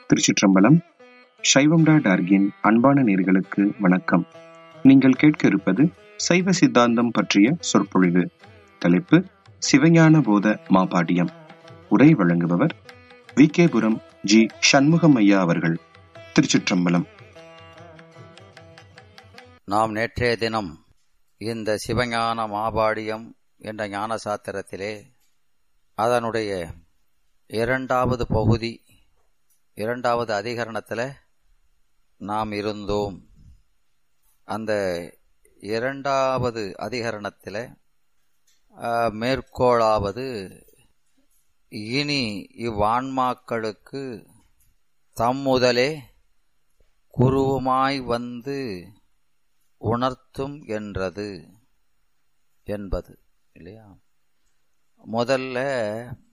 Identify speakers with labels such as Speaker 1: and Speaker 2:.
Speaker 1: திருச்சிற்றம்பலம் சைவம்டா டார்கின் அன்பான நேர்களுக்கு வணக்கம் நீங்கள் கேட்க இருப்பது சைவ சித்தாந்தம் பற்றிய சொற்பொழிவு தலைப்பு சிவஞான போத மாபாடியம் உரை வழங்குபவர் வி கேபுரம் ஜி சண்முகம் ஐயா அவர்கள் திருச்சிற்றம்பலம்
Speaker 2: நாம் நேற்றைய தினம் இந்த சிவஞான மாபாடியம் என்ற ஞான சாத்திரத்திலே அதனுடைய இரண்டாவது பகுதி இரண்டாவது அதிகரணத்தில் நாம் இருந்தோம் அந்த இரண்டாவது அதிகரணத்தில் மேற்கோளாவது இனி இவ்வான்மாக்களுக்கு தம்முதலே குருவுமாய் வந்து உணர்த்தும் என்றது என்பது இல்லையா முதல்ல